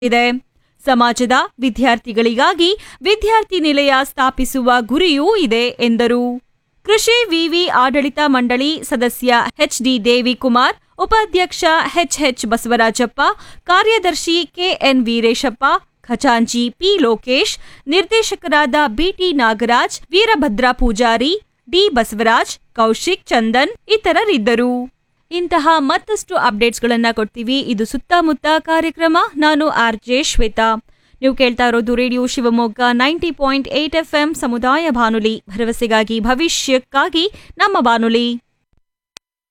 ಇದೆ ಸಮಾಜದ ವಿದ್ಯಾರ್ಥಿಗಳಿಗಾಗಿ ವಿದ್ಯಾರ್ಥಿ ನಿಲಯ ಸ್ಥಾಪಿಸುವ ಗುರಿಯೂ ಇದೆ ಎಂದರು ಕೃಷಿ ವಿವಿ ಆಡಳಿತ ಮಂಡಳಿ ಸದಸ್ಯ ಎಚ್ಡಿ ದೇವಿಕುಮಾರ್ ಉಪಾಧ್ಯಕ್ಷ ಎಚ್ಎಚ್ ಬಸವರಾಜಪ್ಪ ಕಾರ್ಯದರ್ಶಿ ಕೆಎನ್ ವೀರೇಶಪ್ಪ ಖಜಾಂಚಿ ಪಿ ಲೋಕೇಶ್ ನಿರ್ದೇಶಕರಾದ ಬಿಟಿ ನಾಗರಾಜ್ ವೀರಭದ್ರ ಪೂಜಾರಿ ಡಿ ಬಸವರಾಜ್ ಕೌಶಿಕ್ ಚಂದನ್ ಇತರರಿದ್ದರು ಇಂತಹ ಮತ್ತಷ್ಟು ಅಪ್ಡೇಟ್ಸ್ಗಳನ್ನ ಕೊಡ್ತೀವಿ ಇದು ಸುತ್ತಮುತ್ತ ಕಾರ್ಯಕ್ರಮ ನಾನು ಆರ್ ಜೆ ಶ್ವೇತಾ ನೀವು ಕೇಳ್ತಾ ಇರೋದು radio Shivamogga ninety point eight F M ಸಮುದಾಯ ಬಾನುಲಿ ಭರವಸೆಗಾಗಿ ಭವಿಷ್ಯಕ್ಕಾಗಿ ನಮ್ಮ ಬಾನುಲಿ